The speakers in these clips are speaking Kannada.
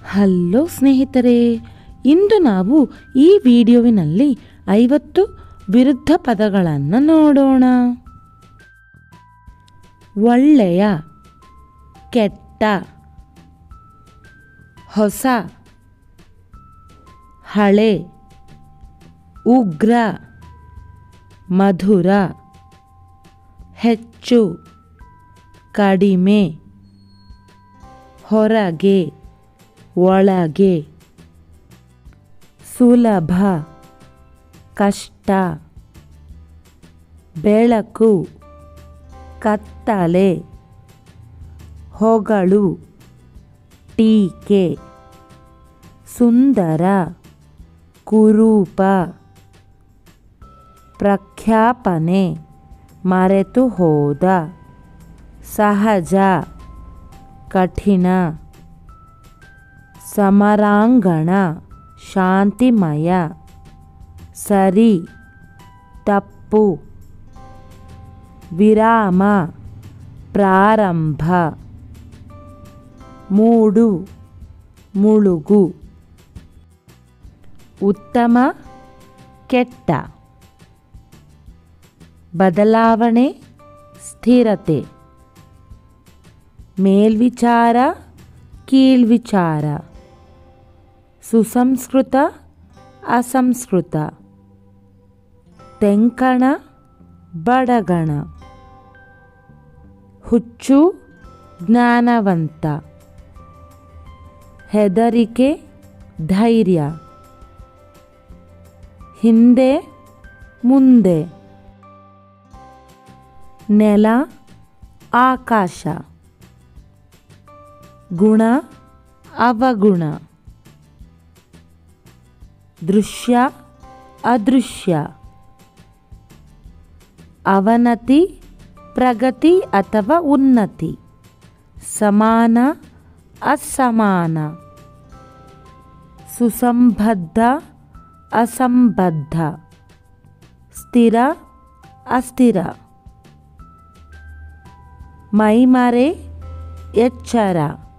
ಹಲೋ ಸ್ನೇಹಿತರೆ ಇಂದು ನಾವು ಈ ವಿಡಿಯೋವಿನಲ್ಲಿ ಐವತ್ತು ವಿರುದ್ಧ ಪದಗಳನ್ನು ನೋಡೋಣ ಒಳ್ಳೆಯ ಕೆಟ್ಟ ಹೊಸ ಹಳೆ ಉಗ್ರ ಮಧುರ ಹೆಚ್ಚು ಕಡಿಮೆ ಹೊರಗೆ ಒಳಗೆ ಸುಲಭ ಕಷ್ಟ ಬೆಳಕು ಕತ್ತಲೆ ಹೊಗಳು ಟೀಕೆ ಸುಂದರ ಕುರೂಪ ಪ್ರಖ್ಯಾಪನೆ ಮರೆತು ಹೋದ ಸಹಜ ಕಠಿಣ ಸಮರಾಂಗಣ ಶಾಂತಿಮಯ ಸರಿ ತಪ್ಪು ವಿರಾಮ ಪ್ರಾರಂಭ ಮೂಡು ಮುಳುಗು ಉತ್ತಮ ಕೆಟ್ಟ ಬದಲಾವಣೆ ಸ್ಥಿರತೆ ಮೇಲ್ವಿಚಾರ ಕೀಳ್ವಿಚಾರ ಸುಸಂಸ್ಕೃತ ಅಸಂಸ್ಕೃತ ತೆಂಕಣ ಬಡಗಣ ಹುಚ್ಚು ಜ್ಞಾನವಂತ ಹೆದರಿಕೆ ಧೈರ್ಯ ಹಿಂದೆ ಮುಂದೆ ನೆಲ ಆಕಾಶ ಗುಣ ಅವಗುಣ ದೃಶ್ಯ ಅದೃಶ್ಯ ಅವನತಿ ಪ್ರಗತಿ ಅಥವಾ ಉನ್ನತಿ ಸಮಾನ ಅಸಮಾನ ಸುಸಂಬದ್ಧ ಅಸಂಬದ್ಧ ಸ್ಥಿರ ಅಸ್ಥಿರ ಮೈಮರೆ ಎಚ್ಚರ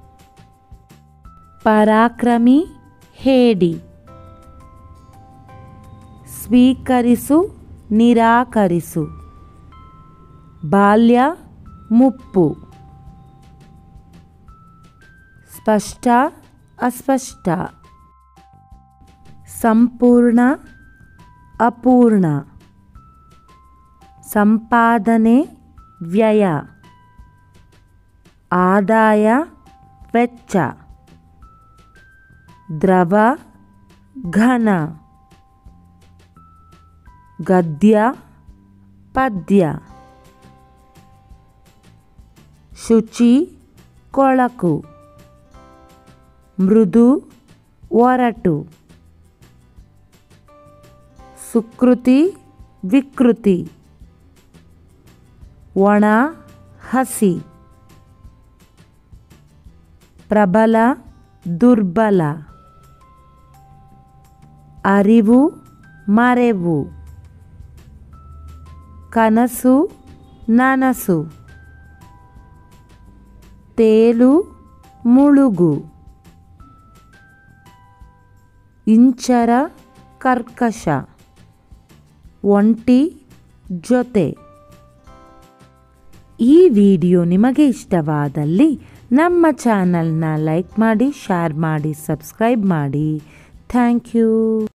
ಪರಾಕ್ರಮಿ ಹೇಡಿ ಸ್ವೀಕರಿಸು ನಿರಾಕರಿಸು ಬಾಲ್ಯ ಮುಪ್ಪು ಸ್ಪಷ್ಟ ಅಸ್ಪಷ್ಟ ಸಂಪೂರ್ಣ ಅಪೂರ್ಣ ಸಂಪಾದನೆ ವ್ಯಯ ಆದಾಯ ವೆಚ್ಚ ದ್ರವ ಘನ ಗದ್ಯ ಪದ್ಯ ಶುಚಿ ಕೊಳಕು ಮೃದು ಒರಟು ಸುಕೃತಿ ವಿಕೃತಿ ಒಣ ಹಸಿ ಪ್ರಬಲ ದುರ್ಬಲ ಅರಿವು ಮರೆವು ಕನಸು ನನಸು ತೇಲು ಮುಳುಗು ಇಂಚರ ಕರ್ಕಶ ಒಂಟಿ ಜೊತೆ ಈ ವಿಡಿಯೋ ನಿಮಗೆ ಇಷ್ಟವಾದಲ್ಲಿ ನಮ್ಮ ಚಾನಲ್ನ ಲೈಕ್ ಮಾಡಿ ಶೇರ್ ಮಾಡಿ ಸಬ್ಸ್ಕ್ರೈಬ್ ಮಾಡಿ ಥ್ಯಾಂಕ್ ಯು